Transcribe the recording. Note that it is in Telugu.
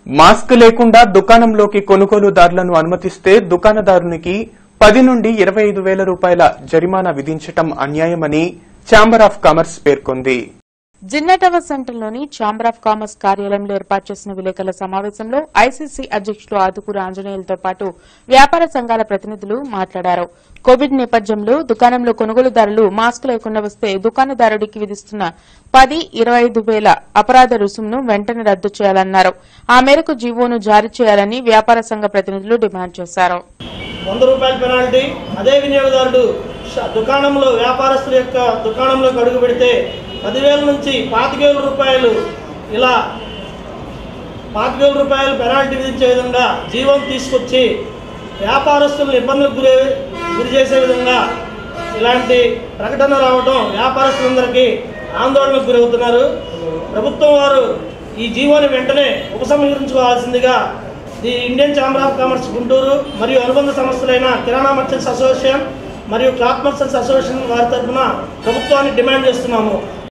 మాస్క్ లేకుండా దుకాణంలోకి కొనుగోలుదారులను అనుమతిస్తే దుకాణదారునికి పది నుండి ఇరవై ఐదు వేల రూపాయల జరిమానా విధించటం అన్యాయమని ఛాంబర్ ఆఫ్ కామర్స్ పేర్కొంది జిన్నటవ సెంటర్లోని ఛాంబర్ ఆఫ్ కామర్స్ కార్యాలయంలో ఏర్పాటు చేసిన విలేకరుల సమావేశంలో ఐసీసీ అధ్యక్షులు ఆదుకూరు ఆంజనేయులతో పాటు వ్యాపార సంఘాల ప్రతినిధులు మాట్లాడారు కోవిడ్ నేపథ్యంలో దుకాణంలో కొనుగోలుదారులు మాస్క్ లేకుండా వస్తే దుకాణదారుడికి విధిస్తున్న పది ఇరవై ఐదు వేల అపరాధ రుసుమును వెంటనే రద్దు చేయాలన్నారు ఆ మేరకు జీవోను జారీ చేయాలని వ్యాపార సంఘ ప్రతినిధులు డిమాండ్ చేశారు వంద రూపాయల పెనాల్టీ అదే వినియోగదారుడు ష- దుకాణంలో వ్యాపారస్తుల యొక్క దుకాణంలోకి అడుగు పెడితే పదివేల నుంచి పాతికేల రూపాయలు ఇలా పాతికేల రూపాయలు పెనాల్టీ విధించే విధంగా జీవం తీసుకొచ్చి వ్యాపారస్తులను ఇబ్బందులకు గురి గురి చేసే విధంగా ఇలాంటి ప్రకటన రావడం వ్యాపారస్తులందరికీ ఆందోళనకు గురవుతున్నారు ప్రభుత్వం వారు ఈ జీవోని వెంటనే ఉపసంహరించుకోవాల్సిందిగా the Indian chamber of commerce Guntur మరియు అనుబంధ సంస్థలైన కిరాణా మర్చెంట్స్ అసోసియేషన్ మరియు క్లాత్ మర్చెంట్స్ అసోసియేషన్ వారి తరఫున ప్రభుత్వాన్ని డిమాండ్ చేస్తున్నాము